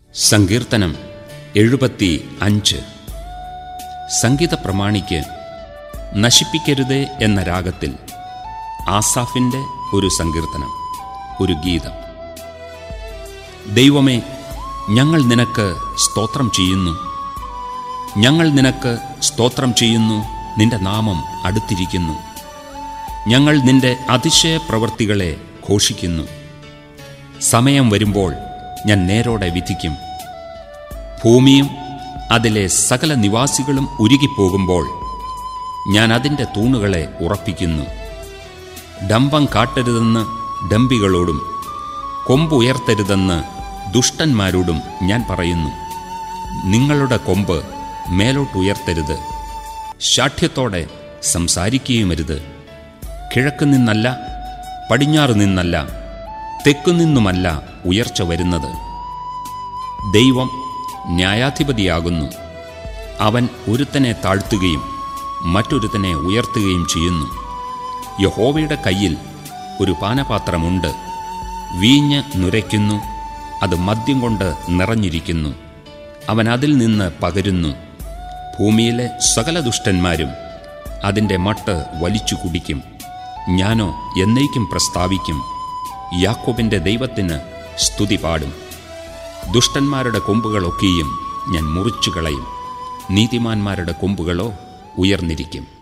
സങ്കീർത്തനം എഴുപത്തി അഞ്ച് സംഗീത പ്രമാണിക്ക് നശിപ്പിക്കരുതേ എന്ന രാഗത്തിൽ ആസാഫിൻ്റെ ഒരു സങ്കീർത്തനം ഒരു ഗീതം ദൈവമേ ഞങ്ങൾ നിനക്ക് സ്തോത്രം ചെയ്യുന്നു ഞങ്ങൾ നിനക്ക് സ്തോത്രം ചെയ്യുന്നു നിന്റെ നാമം അടുത്തിരിക്കുന്നു ഞങ്ങൾ നിന്റെ അതിശയ പ്രവൃത്തികളെ ഘോഷിക്കുന്നു സമയം വരുമ്പോൾ ഞാൻ നേരോടെ വിധിക്കും ഭൂമിയും അതിലെ സകല നിവാസികളും ഉരുകിപ്പോകുമ്പോൾ ഞാൻ അതിൻ്റെ തൂണുകളെ ഉറപ്പിക്കുന്നു ഡംബം കാട്ടരുതെന്ന് ഡംബികളോടും കൊമ്പുയർത്തരുതെന്ന് ദുഷ്ടന്മാരോടും ഞാൻ പറയുന്നു നിങ്ങളുടെ കൊമ്പ് മേലോട്ടുയർത്തരുത് ശാഠ്യത്തോടെ സംസാരിക്കുകയുമരുത് കിഴക്ക് നിന്നല്ല പടിഞ്ഞാറ് നിന്നല്ല തെക്കുനിന്നുമല്ല ഉയർച്ച വരുന്നത് ദൈവം ന്യായാധിപതിയാകുന്നു അവൻ ഒരുത്തനെ താഴ്ത്തുകയും മറ്റൊരുത്തനെ ഉയർത്തുകയും ചെയ്യുന്നു യഹോവയുടെ കയ്യിൽ ഒരു പാനപാത്രമുണ്ട് വീഞ്ഞ് നുരയ്ക്കുന്നു അത് മദ്യം കൊണ്ട് നിറഞ്ഞിരിക്കുന്നു അവൻ അതിൽ നിന്ന് പകരുന്നു ഭൂമിയിലെ സകല ദുഷ്ടന്മാരും അതിൻ്റെ മട്ട് വലിച്ചു കുടിക്കും ഞാനോ എന്നേക്കും പ്രസ്താവിക്കും യാക്കോബിൻ്റെ ദൈവത്തിന് സ്തുതി പാടും ദുഷ്ടന്മാരുടെ കൊമ്പുകളൊക്കെയും ഞാൻ മുറിച്ചു കളയും നീതിമാന്മാരുടെ കൊമ്പുകളോ ഉയർന്നിരിക്കും